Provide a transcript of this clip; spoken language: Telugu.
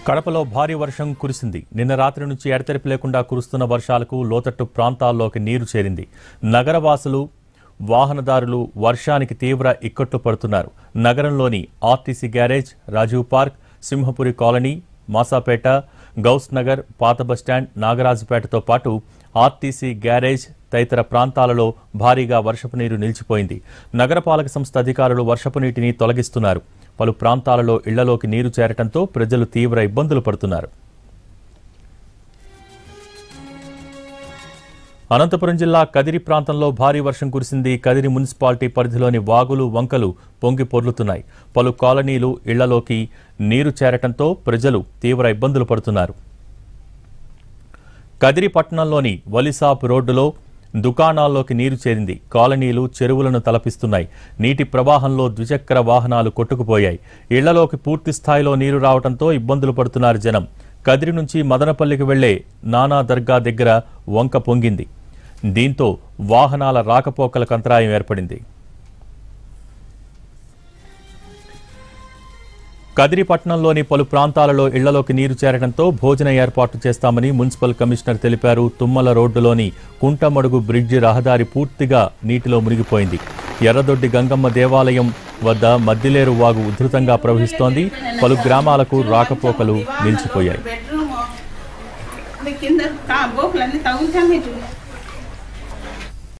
కడపలో భారీ వర్షం కురిసింది నిన్న రాత్రి నుంచి ఎడతెరిపి లేకుండా కురుస్తున్న వర్షాలకు లోతట్టు ప్రాంతాల్లోకి నీరు చేరింది నగరవాసులు వాహనదారులు వర్షానికి తీవ్ర ఇక్కట్లు పడుతున్నారు నగరంలోని RTC garage Rajiv park Simhapuri colony Masapeta Gouse Nagar పాత బస్టాండ్ నాగరాజుపేటతో పాటు ఆర్టీసీ గ్యారేజ్ తదితర ప్రాంతాలలో భారీగా వర్షపు నీరు నిలిచిపోయింది నగరపాలక సంస్థ అధికారులు వర్షపు నీటిని తొలగిస్తున్నారు పలు ప్రాంతాలలో ఇళ్లలోకి నీరు చేరటంతో ప్రజలు తీవ్ర ఇబ్బందులు పడుతున్నారు అనంతపురం జిల్లా కదిరి ప్రాంతంలో భారీ వర్షం కురిసింది కదిరి మున్సిపాలిటీ పరిధిలోని వాగులు వంకలు పొంగి పొర్లుతున్నాయి పలు కాలనీలు ఇళ్లలోకి నీరు చేరటంతో ప్రజలు తీవ్ర ఇబ్బందులు పడుతున్నారు కదిరి పట్టణంలోని వలిసాప్ రోడ్డులో దుకాణాల్లోకి నీరు చేరింది కాలనీలు చెరువులను తలపిస్తున్నాయి నీటి ప్రవాహంలో ద్విచక్ర వాహనాలు కొట్టుకుపోయాయి ఇళ్లలోకి పూర్తి స్థాయిలో నీరు రావడంతో ఇబ్బందులు పడుతున్నారు జనం కదిరి నుంచి మదనపల్లికి వెళ్లే నానా దర్గా దగ్గర వంక పొంగింది దీంతో వాహనాల రాకపోకలకు అంతరాయం ఏర్పడింది కదిరి పట్టణంలోని పలు ప్రాంతాలలో ఇళ్లలోకి నీరు చేరడంతో భోజన ఏర్పాటు చేస్తామని మున్సిపల్ కమిషనర్ తెలిపారు తుమ్మల రోడ్డులోని కుంటమడుగు బ్రిడ్జి రహదారి పూర్తిగా నీటిలో మునిగిపోయింది ఎర్రదొడ్డి గంగమ్మ దేవాలయం వద్ద మద్దిలేరు వాగు ఉధృతంగా ప్రవహిస్తోంది పలు గ్రామాలకు రాకపోకలు నిలిచిపోయాయి బెడ్రూమ్ కింద బోకులన్నీ తగులుతాయి చూడు